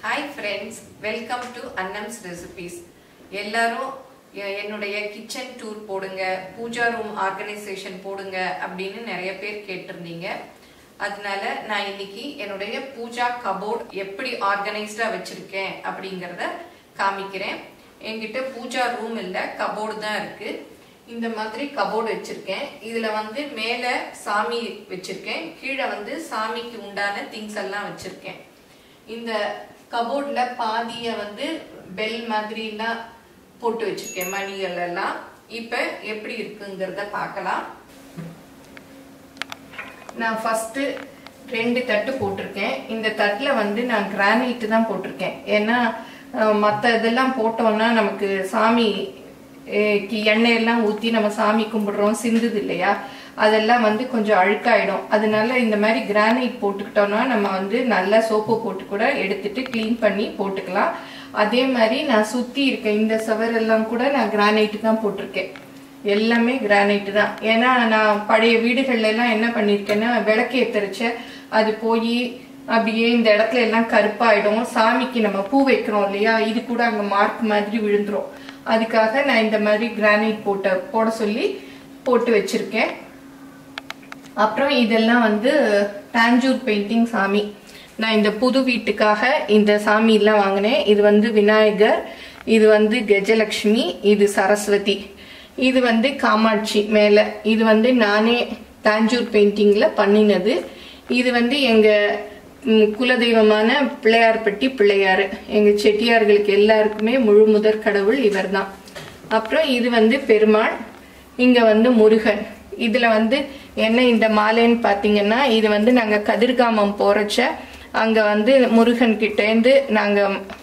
hi friends welcome to Annam's recipes எல்லாரும் எ- என்னுடைய கிச்சன் டூர் போடுங்க பூஜா ரூம் ஆர்கனைசேஷன் போடுங்க அப்படின்னு நிறைய பேர் கேட்டிருந்தீங்க அதனால நான் இன்னைக்கு என்னுடைய பூஜா கபோர்ட் எப்படி ஆர்கனைஸ்டா வச்சிருக்கேன் அப்படிங்கறத காமிக்கிறேன் என்கிட்ட பூஜா ரூம் இல்ல கபோர்டு தான் இருக்கு இந்த மாதிரி கபோர்டு வச்சிருக்கேன் இதுல வந்து மேல சாமி வச்சிருக்கேன் கீழே வந்து சாமிக்கு உண்டான திங்ஸ் எல்லாம் வச்சிருக்கேன் இந்த கபோர்ட்ல பாதிய வந்து பெல் மாதிரி எல்லாம் போட்டு வச்சிருக்கேன் மணிகள் எல்லாம் இப்ப எப்படி இருக்குங்கிறத பார்க்கலாம் நான் ஃபர்ஸ்ட் ரெண்டு தட்டு போட்டிருக்கேன் இந்த தட்டுல வந்து நான் கிரானைட் தான் போட்டிருக்கேன் ஏன்னா அஹ், மத்த இதெல்லாம் போட்டோம்னா நமக்கு சாமி அஹ், க்கு எண்ணெய் எல்லாம் ஊத்தி நம்ம சாமி கும்பிடுறோம் சிந்துது இல்லையா அதெல்லாம் வந்து கொஞ்சம் அழுக்காயிடும் அதனால இந்த மாதிரி கிரானைட் போட்டுக்கிட்டோம்னா நம்ம வந்து நல்லா சோப்பு போட்டு கூட எடுத்துட்டு க்ளீன் பண்ணி போட்டுக்கலாம் அதே மாதிரி நான் சுத்தி இருக்க இந்த சுவரெல்லாம் கூட நான் கிரானைட் தான் போட்டிருக்கேன் எல்லாமே கிரானைட் தான் ஏன்னா நான் பழைய வீடுகள்ல எல்லாம் என்ன பண்ணிருக்கேன்னா விளக்கு ஏத்தரிச்ச அது போய் அப்படியே இந்த இடத்துல எல்லாம் கருப்பாயிடும் சாமிக்கு நம்ம பூ வைக்கிறோம் இல்லையா இது கூட அங்க மார்க் மாதிரி விழுந்துரும் அதுக்காக நான் இந்த மாதிரி கிரானைட் போட்ட போட சொல்லி போட்டு வச்சிருக்கேன் அப்புறம் இதெல்லாம் வந்து டாஞ்சூர் பெயிண்டிங் சாமி நான் இந்த புது வீட்டுக்காக இந்த சாமி எல்லாம் வாங்கினேன் இது வந்து விநாயகர் இது வந்து கஜலட்சுமி இது சரஸ்வதி இது வந்து காமாட்சி மேல இது வந்து நானே டாஞ்சூர் பெயிண்டிங்ல பண்ணினது இது வந்து எங்க ம், குலதெய்வமான பிள்ளையார்பட்டி பிள்ளையார் எங்க செட்டியார்களுக்கு எல்லாருக்குமே முழு முதற் கடவுள் இவர்தான் அப்புறம் இது வந்து பெருமாள் இங்க வந்து முருகன் இதுல வந்து என்ன இந்த மாலைன்னு பாத்தீங்கன்னா இது வந்து நாங்க கதிர்காமம் போறச்ச அங்க வந்து முருகன் கிட்டேந்து நாங்க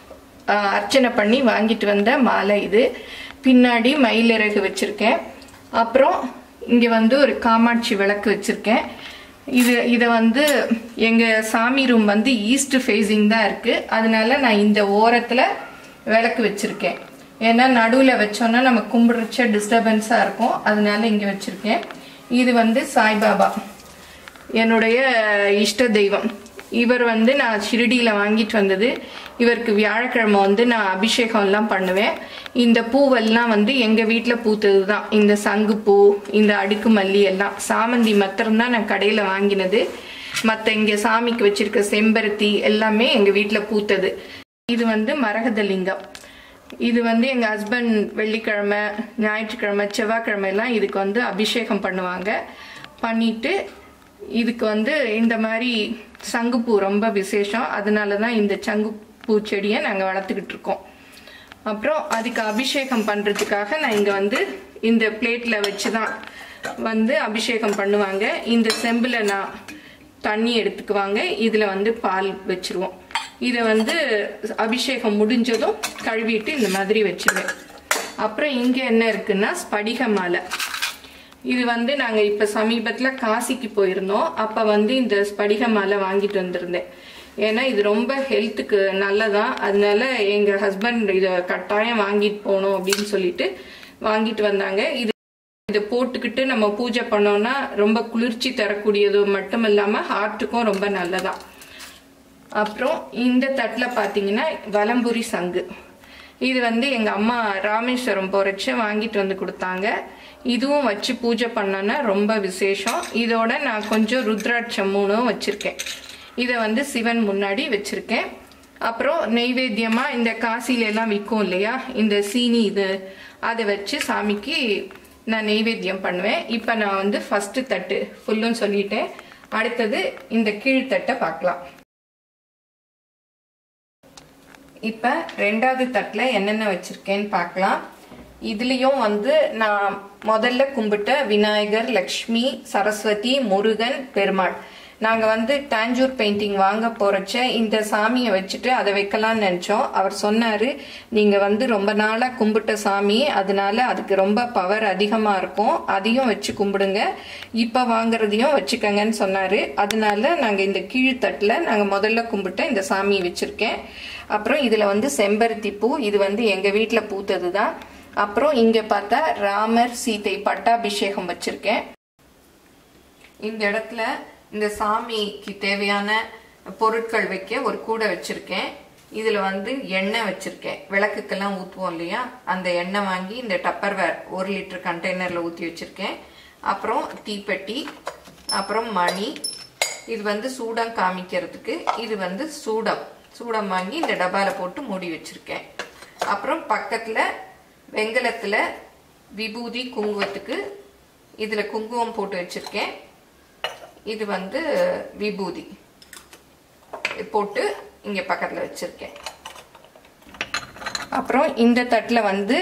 ஆஹ், அர்ச்சனை பண்ணி வாங்கிட்டு வந்த மாலை இது பின்னாடி மயிலிறகு வச்சிருக்கேன் அப்புறம் இங்க வந்து ஒரு காமாட்சி விளக்கு வச்சிருக்கேன் இது இத வந்து எங்க சாமி ரூம் வந்து ஈஸ்ட் ஃபேஸிங் தான் இருக்கு அதனால நான் இந்த ஓரத்துல விளக்கு வச்சிருக்கேன் ஏன்னா நடுவுல வச்சோம்னா நம்ம கும்பிடுறச்ச டிஸ்டர்பன்ஸா இருக்கும் அதனால இங்க வச்சிருக்கேன் இது வந்து சாய்பாபா என்னுடைய இஷ்ட தெய்வம் இவர் வந்து நான் ஷிரடியில வாங்கிட்டு வந்தது இவருக்கு வியாழக்கிழமை வந்து நான் அபிஷேகம் எல்லாம் பண்ணுவேன் இந்த பூவெல்லாம் வந்து எங்க வீட்டுல பூத்தது தான் இந்த சங்கு பூ இந்த அடுக்கு மல்லி எல்லாம் சாமந்தி மாத்திரம் தான் நான் கடையில வாங்கினது மத்த இங்க சாமிக்கு வச்சிருக்க செம்பருத்தி எல்லாமே எங்க வீட்டுல பூத்தது இது வந்து மரகதலிங்கம் இது வந்து எங்க ஹஸ்பண்ட் வெள்ளிக்கிழமை ஞாயிற்றுக்கிழமை செவ்வாய்க்கிழமை எல்லாம் இதுக்கு வந்து அபிஷேகம் பண்ணுவாங்க பண்ணிட்டு இதுக்கு வந்து இந்த மாதிரி சங்குப்பூ ரொம்ப விசேஷம் அதனால தான் இந்த சங்குப்பூ செடியை நாங்கள் வளர்த்துக்கிட்டு இருக்கோம் அப்புறம் அதுக்கு அபிஷேகம் பண்றதுக்காக நான் இங்க வந்து இந்த பிளேட்ல வச்சு தான் வந்து அபிஷேகம் பண்ணுவாங்க இந்த செம்புல நான் தண்ணி எடுத்துக்குவாங்க இதுல வந்து பால் வச்சிருவோம் இதை வந்து அபிஷேகம் முடிஞ்சதும் கழுவிட்டு இந்த மாதிரி வச்சிருவேன் அப்புறம் இங்க என்ன இருக்குன்னா ஸ்படிக மாலை இது வந்து நாங்க இப்ப சமீபத்துல காசிக்கு போயிருந்தோம் அப்ப வந்து இந்த ஸ்படிக மாலை வாங்கிட்டு வந்திருந்தேன் ஏன்னா இது ரொம்ப ஹெல்த்துக்கு நல்லதான் அதனால எங்க ஹஸ்பண்ட் இத கட்டாயம் வாங்கிட்டு போகணும் அப்படின்னு சொல்லிட்டு வாங்கிட்டு வந்தாங்க இது இதை போட்டுக்கிட்டு நம்ம பூஜை பண்ணோம்னா ரொம்ப குளிர்ச்சி தரக்கூடியது மட்டும் இல்லாம ஹார்ட்டுக்கும் ரொம்ப நல்லதான் அப்புறம் இந்த தட்டுல பாத்தீங்கன்னா வலம்புரி சங்கு இது வந்து எங்க அம்மா ராமேஸ்வரம் போறச்ச வாங்கிட்டு வந்து கொடுத்தாங்க இதுவும் வச்சு பூஜை பண்ணோன்னா ரொம்ப விசேஷம் இதோட நான் கொஞ்சம் ருத்ராட்சம் மூணும் வச்சிருக்கேன் இதை வந்து சிவன் முன்னாடி வச்சிருக்கேன் அப்புறம் நெய்வேத்தியமா இந்த காசில எல்லாம் விற்கும் இல்லையா இந்த சீனி இது அதை வச்சு சாமிக்கு நான் நெய்வேத்தியம் பண்ணுவேன் இப்போ நான் வந்து ஃபர்ஸ்ட் தட்டு ஃபுல்லும் சொல்லிட்டேன் அடுத்தது இந்த கீழ்த்தட்டை பார்க்கலாம் இப்ப ரெண்டாவது தட்டுல என்னென்ன வச்சிருக்கேன்னு பார்க்கலாம் இதுலயும் வந்து நான் முதல்ல கும்பிட்ட விநாயகர் லக்ஷ்மி சரஸ்வதி முருகன் பெருமாள் நாங்க வந்து டாஞ்சூர் பெயிண்டிங் வாங்க போறச்ச இந்த சாமியை வச்சுட்டு அதை வைக்கலாம்னு நினைச்சோம் அவர் சொன்னாரு நீங்க வந்து ரொம்ப நாளா கும்பிட்ட சாமி அதனால அதுக்கு ரொம்ப பவர் அதிகமா இருக்கும் அதையும் வச்சு கும்பிடுங்க இப்ப வாங்குறதையும் வச்சுக்கங்கன்னு சொன்னாரு அதனால நாங்க இந்த கீழ்த்தட்டுல நாங்க முதல்ல கும்பிட்ட இந்த சாமியை வச்சிருக்கேன் அப்புறம் இதுல வந்து செம்பருத்தி பூ இது வந்து எங்க வீட்டுல பூத்தது தான் அப்புறம் இங்க பார்த்தா ராமர் சீதை பட்டாபிஷேகம் வச்சிருக்கேன் இந்த இடத்துல இந்த சாமிக்கு தேவையான பொருட்கள் வைக்க ஒரு கூடை வச்சிருக்கேன் இதில் வந்து எண்ணெய் வச்சுருக்கேன் விளக்குக்கெல்லாம் ஊற்றுவோம் இல்லையா அந்த எண்ணெய் வாங்கி இந்த டப்பர்வேர் ஒரு லிட்டர் கண்டெய்னரில் ஊற்றி வச்சுருக்கேன் அப்புறம் தீப்பெட்டி அப்புறம் மணி இது வந்து சூடம் காமிக்கிறதுக்கு இது வந்து சூடம் சூடம் வாங்கி இந்த டப்பாவில் போட்டு மூடி வச்சுருக்கேன் அப்புறம் பக்கத்தில் வெங்கலத்தில் விபூதி குங்குமத்துக்கு இதில் குங்குமம் போட்டு வச்சுருக்கேன் இது வந்து விபூதி போட்டு இங்கே பக்கத்தில் வச்சுருக்கேன் அப்புறம் இந்த தட்டில் வந்து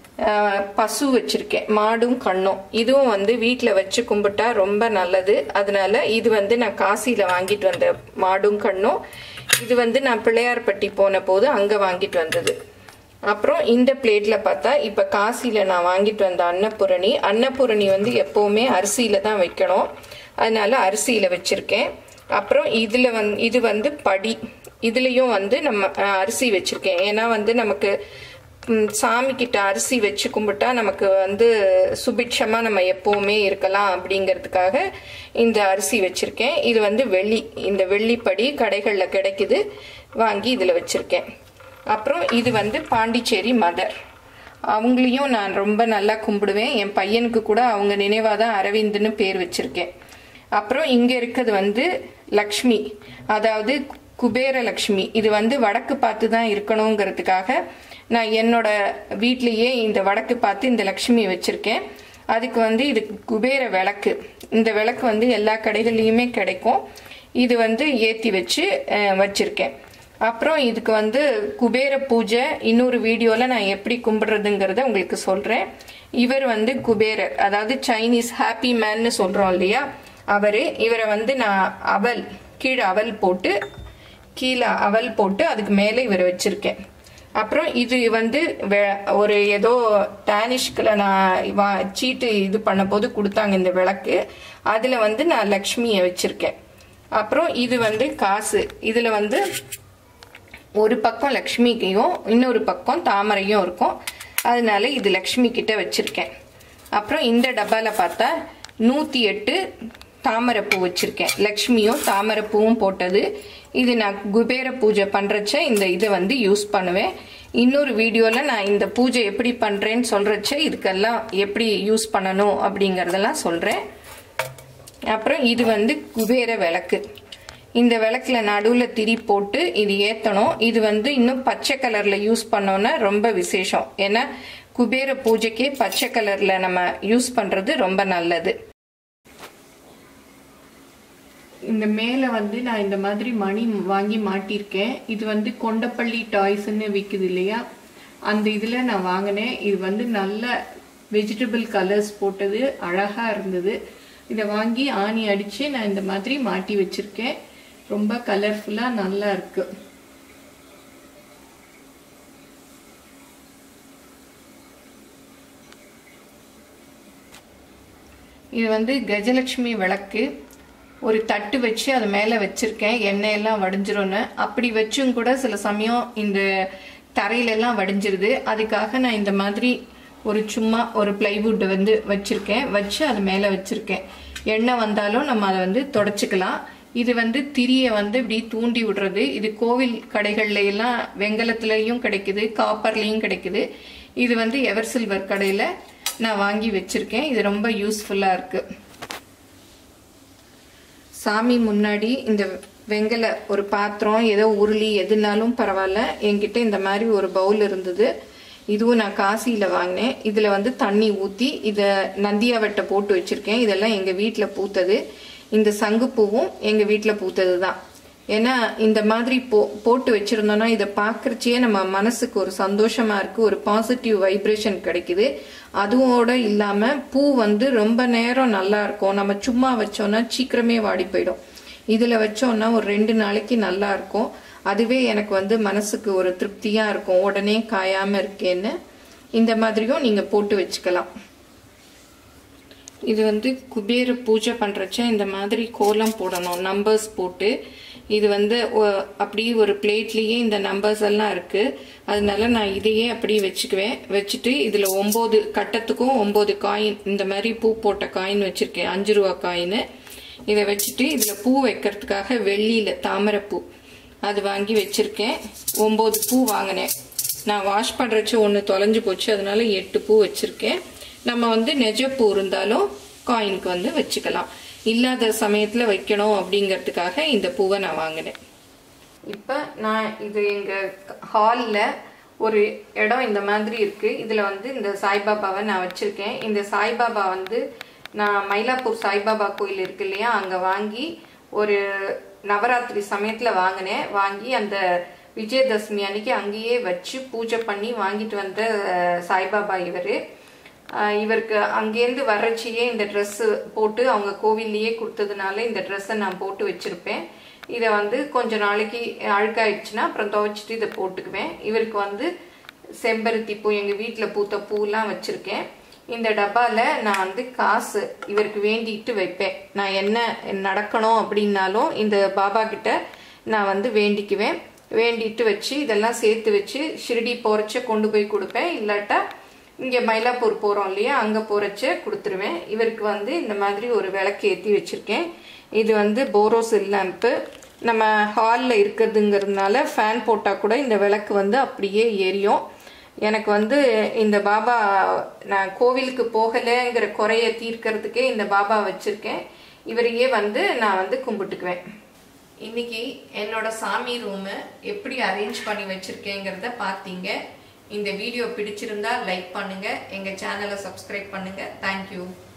பசு வச்சுருக்கேன் மாடும் கண்ணும் இதுவும் வந்து வீட்டில் வச்சு கும்பிட்டா ரொம்ப நல்லது அதனால இது வந்து நான் காசியில் வாங்கிட்டு வந்த மாடும் கண்ணும் இது வந்து நான் பிள்ளையார்பட்டி போன போது அங்கே வாங்கிட்டு வந்தது அப்புறம் இந்த பிளேட்டில் பார்த்தா இப்போ காசியில் நான் வாங்கிட்டு வந்த அன்னபூரணி அன்னபூரணி வந்து எப்போவுமே அரிசியில் தான் வைக்கணும் அதனால அரிசியில் வச்சுருக்கேன் அப்புறம் இதில் வந் இது வந்து படி இதுலேயும் வந்து நம்ம அரிசி வச்சுருக்கேன் ஏன்னா வந்து நமக்கு சாமி கிட்ட அரிசி வச்சு கும்பிட்டா நமக்கு வந்து சுபிட்சமாக நம்ம எப்போவுமே இருக்கலாம் அப்படிங்கிறதுக்காக இந்த அரிசி வச்சுருக்கேன் இது வந்து வெள்ளி இந்த வெள்ளிப்படி கடைகளில் கிடைக்குது வாங்கி இதில் வச்சுருக்கேன் அப்புறம் இது வந்து பாண்டிச்சேரி மதர் அவங்களையும் நான் ரொம்ப நல்லா கும்பிடுவேன் என் பையனுக்கு கூட அவங்க நினைவாக தான் அரவிந்துன்னு பேர் வச்சுருக்கேன் அப்புறம் இங்கே இருக்கிறது வந்து லக்ஷ்மி அதாவது குபேர லக்ஷ்மி இது வந்து வடக்கு பார்த்து தான் இருக்கணுங்கிறதுக்காக நான் என்னோட வீட்லேயே இந்த வடக்கு பார்த்து இந்த லக்ஷ்மி வச்சுருக்கேன் அதுக்கு வந்து இது குபேர விளக்கு இந்த விளக்கு வந்து எல்லா கடைகள்லையுமே கிடைக்கும் இது வந்து ஏற்றி வச்சு வச்சுருக்கேன் அப்புறம் இதுக்கு வந்து குபேர பூஜை இன்னொரு வீடியோவில் நான் எப்படி கும்பிடுறதுங்கிறத உங்களுக்கு சொல்கிறேன் இவர் வந்து குபேரர் அதாவது சைனீஸ் ஹாப்பி மேன்னு சொல்கிறோம் இல்லையா அவர் இவரை வந்து நான் அவல் கீழே அவல் போட்டு கீழே அவல் போட்டு அதுக்கு மேலே இவரை வச்சுருக்கேன் அப்புறம் இது வந்து ஒரு ஏதோ டேனிஷ்கில் நான் வா சீட்டு இது பண்ண போது கொடுத்தாங்க இந்த விளக்கு அதில் வந்து நான் லக்ஷ்மியை வச்சுருக்கேன் அப்புறம் இது வந்து காசு இதில் வந்து ஒரு பக்கம் லக்ஷ்மிக்கையும் இன்னொரு பக்கம் தாமரையும் இருக்கும் அதனால இது லக்ஷ்மி கிட்ட வச்சுருக்கேன் அப்புறம் இந்த டப்பாவில் பார்த்தா நூற்றி எட்டு தாமரைப்பூ வச்சுருக்கேன் லக்ஷ்மியும் தாமரைப்பூவும் போட்டது இது நான் குபேர பூஜை பண்ணுறச்ச இந்த இதை வந்து யூஸ் பண்ணுவேன் இன்னொரு வீடியோவில் நான் இந்த பூஜை எப்படி பண்ணுறேன்னு சொல்கிறச்ச இதுக்கெல்லாம் எப்படி யூஸ் பண்ணணும் அப்படிங்கிறதெல்லாம் சொல்கிறேன் அப்புறம் இது வந்து குபேர விளக்கு இந்த விளக்குல நடுவில் திரி போட்டு இது ஏற்றணும் இது வந்து இன்னும் பச்சை கலரில் யூஸ் பண்ணோன்னா ரொம்ப விசேஷம் ஏன்னா குபேர பூஜைக்கே பச்சை கலரில் நம்ம யூஸ் பண்ணுறது ரொம்ப நல்லது இந்த மேலே வந்து நான் இந்த மாதிரி மணி வாங்கி மாட்டியிருக்கேன் இது வந்து கொண்டப்பள்ளி டாய்ஸ்ன்னு விற்குது இல்லையா அந்த இதில் நான் வாங்கினேன் இது வந்து நல்ல வெஜிடபிள் கலர்ஸ் போட்டது அழகாக இருந்தது இதை வாங்கி ஆணி அடித்து நான் இந்த மாதிரி மாட்டி வச்சுருக்கேன் ரொம்ப கலர்ஃபுல்லாக நல்லா இருக்கு இது வந்து கஜலட்சுமி விளக்கு ஒரு தட்டு வச்சு அது மேலே வச்சிருக்கேன் எண்ணெயெல்லாம் வடிஞ்சிரும்னு அப்படி வச்சும் கூட சில சமயம் இந்த தரையிலெல்லாம் வடிஞ்சிருது அதுக்காக நான் இந்த மாதிரி ஒரு சும்மா ஒரு பிளைவுட் வந்து வச்சிருக்கேன் வச்சு அது மேலே வச்சிருக்கேன் எண்ணெய் வந்தாலும் நம்ம அதை வந்து தொடச்சிக்கலாம் இது வந்து திரியை வந்து இப்படி தூண்டி விடுறது இது கோவில் கடைகள்ல எல்லாம் வெங்கலத்துலயும் கிடைக்குது காப்பர்லயும் கிடைக்குது இது வந்து எவர் சில்வர் கடையில நான் வாங்கி வச்சிருக்கேன் இது ரொம்ப யூஸ்ஃபுல்லா இருக்கு சாமி முன்னாடி இந்த வெங்கல ஒரு பாத்திரம் ஏதோ உருளி எதுனாலும் பரவாயில்ல என்கிட்ட இந்த மாதிரி ஒரு பவுல் இருந்தது இதுவும் நான் காசியில் வாங்கினேன் இதில் வந்து தண்ணி ஊற்றி இதை நந்தியாவட்டை போட்டு வச்சுருக்கேன் இதெல்லாம் எங்கள் வீட்டில் பூத்தது இந்த சங்குப்பூவும் எங்கள் வீட்டில் பூத்தது தான் ஏன்னா இந்த மாதிரி போ போட்டு வச்சுருந்தோன்னா இதை பார்க்குறச்சே நம்ம மனசுக்கு ஒரு சந்தோஷமாக இருக்குது ஒரு பாசிட்டிவ் வைப்ரேஷன் கிடைக்குது அதுவோட இல்லாமல் பூ வந்து ரொம்ப நேரம் நல்லா இருக்கும் நம்ம சும்மா வச்சோன்னா சீக்கிரமே வாடி போயிடும் இதில் வச்சோன்னா ஒரு ரெண்டு நாளைக்கு நல்லா இருக்கும் அதுவே எனக்கு வந்து மனசுக்கு ஒரு திருப்தியாக இருக்கும் உடனே காயாமல் இருக்கேன்னு இந்த மாதிரியும் நீங்கள் போட்டு வச்சுக்கலாம் இது வந்து குபேர பூஜை பண்ணுறச்ச இந்த மாதிரி கோலம் போடணும் நம்பர்ஸ் போட்டு இது வந்து ஒ- அப்படியே ஒரு பிளேட்லேயே இந்த நம்பர்ஸ் எல்லாம் இருக்குது அதனால நான் இதையே அப்படியே வச்சுக்குவேன் வச்சுட்டு இதில் ஒம்பது கட்டத்துக்கும் ஒம்பது காயின் இந்த மாதிரி பூ போட்ட காயின் வச்சுருக்கேன் அஞ்சு ரூபா காயின் இதை வச்சுட்டு இதில் பூ வைக்கிறதுக்காக வெள்ளியில் தாமரைப்பூ அது வாங்கி வச்சிருக்கேன் ஒம்பது பூ வாங்கினேன் நான் வாஷ் பண்ணுறச்சு ஒன்று தொலைஞ்சு போச்சு அதனால எட்டு பூ வச்சிருக்கேன் நம்ம வந்து நெஜ பூ இருந்தாலும் காயினுக்கு வந்து வச்சுக்கலாம் இல்லாத சமயத்தில் வைக்கணும் அப்படிங்கிறதுக்காக இந்த பூவை நான் வாங்கினேன் இப்போ நான் இது எங்கள் ஹாலில் ஒரு இடம் இந்த மாதிரி இருக்கு இதில் வந்து இந்த சாய்பாபாவை நான் வச்சுருக்கேன் இந்த சாய்பாபா வந்து நான் மயிலாப்பூர் சாய்பாபா கோயில் இருக்கு இல்லையா அங்கே வாங்கி ஒரு நவராத்திரி சமயத்தில் வாங்கினேன் வாங்கி அந்த விஜயதசமி அன்னைக்கு அங்கேயே வச்சு பூஜை பண்ணி வாங்கிட்டு வந்த அஹ், சாய்பாபா இவர் இவருக்கு அங்கேருந்து வர்றச்சியே இந்த ட்ரெஸ்ஸு போட்டு அவங்க கோவில்லையே கொடுத்ததுனால இந்த ட்ரெஸ்ஸை நான் போட்டு வச்சுருப்பேன் இதை வந்து கொஞ்ச நாளைக்கு அழுக்காயிடுச்சுன்னா அப்புறம் துவைச்சிட்டு இதை போட்டுக்குவேன் இவருக்கு வந்து செம்பருத்தி பூ எங்கள் வீட்டில் பூத்த பூலாம் வச்சுருக்கேன் இந்த டப்பாவில் நான் வந்து காசு இவருக்கு வேண்டிட்டு வைப்பேன் நான் என்ன நடக்கணும் அப்படின்னாலும் இந்த பாபா கிட்ட நான் வந்து வேண்டிக்குவேன் வேண்டிட்டு வச்சு இதெல்லாம் சேர்த்து வச்சு ஷிரடி போகிறச்ச கொண்டு போய் கொடுப்பேன் இல்லாட்டா இங்கே மயிலாப்பூர் போகிறோம் இல்லையா அங்கே போகிறச்ச கொடுத்துருவேன் இவருக்கு வந்து இந்த மாதிரி ஒரு விளக்கு ஏற்றி வச்சுருக்கேன் இது வந்து போரோசில் லேம்ப்பு நம்ம ஹாலில் இருக்கிறதுங்கிறதுனால ஃபேன் போட்டால் கூட இந்த விளக்கு வந்து அப்படியே எரியும் எனக்கு வந்து இந்த பாபா நான் கோவிலுக்கு போகலைங்கிற குறைய தீர்க்கறதுக்கே இந்த பாபா வச்சுருக்கேன் இவரையே வந்து நான் வந்து கும்பிட்டுக்குவேன் இன்னைக்கு என்னோட சாமி ரூமை எப்படி அரேஞ்ச் பண்ணி வச்சிருக்கேங்கிறத பார்த்தீங்க இந்த வீடியோ பிடிச்சிருந்தா லைக் பண்ணுங்க எங்க சேனலை சப்ஸ்கிரைப் பண்ணுங்க தேங்க்யூ